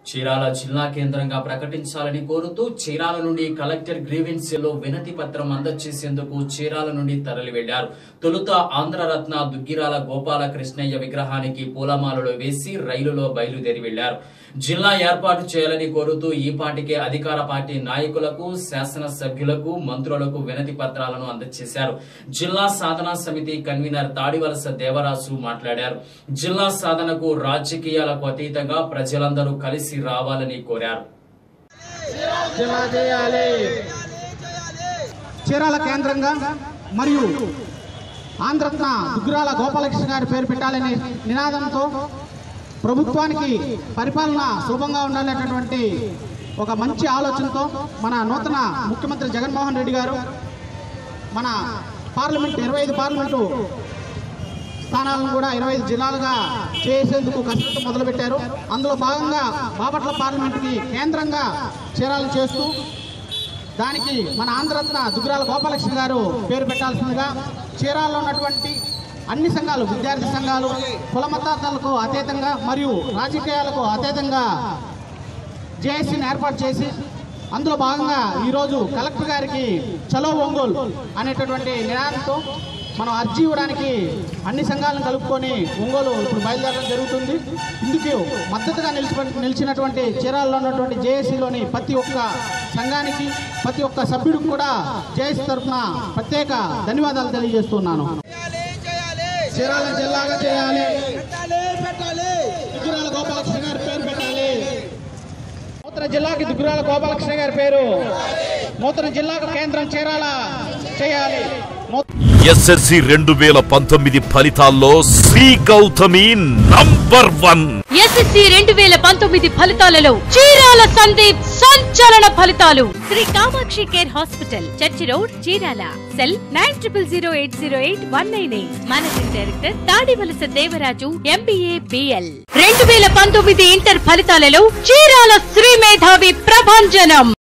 చీరాల జిల్లా కేంద్రంగా ప్రకటించాలని కోరుతూ చీరాల నుండి కలెక్టర్ గ్రీవెన్స్ లో వినతి పత్రం అందజేసేందుకు చీరాల నుండి తరలి వెళ్లారు తొలుత ఆంధ్రరత్న దుగ్గిరాల గోపాల కృష్ణయ్య విగ్రహానికి పూలమాలలు వేసి రైలులో బయలుదేరి వెళ్లారు జిల్లా ఏర్పాటు చేయాలని కోరుతూ ఈ పాటికే అధికార పార్టీ నాయకులకు శాసన సభ్యులకు మంత్రులకు వినతి పత్రాలను అందజేశారు జిల్లా సాధనా సమితి కన్వీనర్ తాడివలస దేవరాజు మాట్లాడారు జిల్లా సాధనకు రాజకీయాలకు అతీతంగా ప్రజలందరూ కలిసి రావాలని కోరారు జిల్లా చేయాలి చీరాల కేంద్రంగా మరియు ఆంధ్రత్న దుగ్గురాల గోపాలకృష్ణ గారి పేరు పెట్టాలనే నినాదంతో ప్రభుత్వానికి పరిపాలన సులభంగా ఉండాలనేటటువంటి ఒక మంచి ఆలోచనతో మన నూతన ముఖ్యమంత్రి జగన్మోహన్ రెడ్డి గారు మన పార్లమెంట్ ఇరవై ఐదు పార్లమెంటు స్థానాలను కూడా ఇరవై ఐదు జిల్లాలుగా చేసేందుకు కసరత్తు మొదలుపెట్టారు అందులో భాగంగా బాపట్ల పార్లమెంటుకి కేంద్రంగా చీరాలు చేస్తూ దానికి మన ఆంధ్రరత్న దుగ్గురాల గోపాలకృష్ణ గారు పేరు పెట్టాల్సిందిగా చీరాల్లో ఉన్నటువంటి అన్ని సంఘాలు విద్యార్థి సంఘాలు కుల మతాలకు అతీతంగా మరియు రాజకీయాలకు అతీతంగా జేఏసీని ఏర్పాటు చేసి అందులో భాగంగా ఈరోజు కలెక్టర్ గారికి చలో ఒంగోలు అనేటటువంటి నినాదంతో మనం అర్జీ ఇవ్వడానికి అన్ని సంఘాలను కలుపుకొని ఒంగోలు ఇప్పుడు బయలుదేరడం జరుగుతుంది ఇందుకు మద్దతుగా నిలిచి నిలిచినటువంటి చీరాల్లో ఉన్నటువంటి జేఏసీలోని ప్రతి ఒక్క సంఘానికి ప్రతి ఒక్క సభ్యుడికి కూడా జేఏసీ తరఫున ప్రత్యేక ధన్యవాదాలు తెలియజేస్తున్నాను చీరాల జిల్లాగా చేయాలి దుగ్గురాల గోపాలకృష్ణ గారి పేరు పెట్టాలి నూతన జిల్లాకి దుగ్గురాల గోపాలకృష్ణ గారి పేరు నూతన జిల్లాకు కేంద్రం చీరాల చేయాలి నూ- ఎస్ఎస్సి రెండు వేల పంతొమ్మిది ఫలితాల్లో Sri Gautami number one SSC రెండు వేల పంతొమ్మిది ఫలితాలలో చీరాల సందీప్ సంచలన ఫలితాలు Sri Kamakshi care hospital church road Chirala cell nine triple zero eight zero eight one nine eight managing director Tadivalasa Devaraju MBA BL రెండు వేల పంతొమ్మిది ఇంటర్ ఫలితాలలో చీరాల శ్రీ మేధావి ప్రభంజనం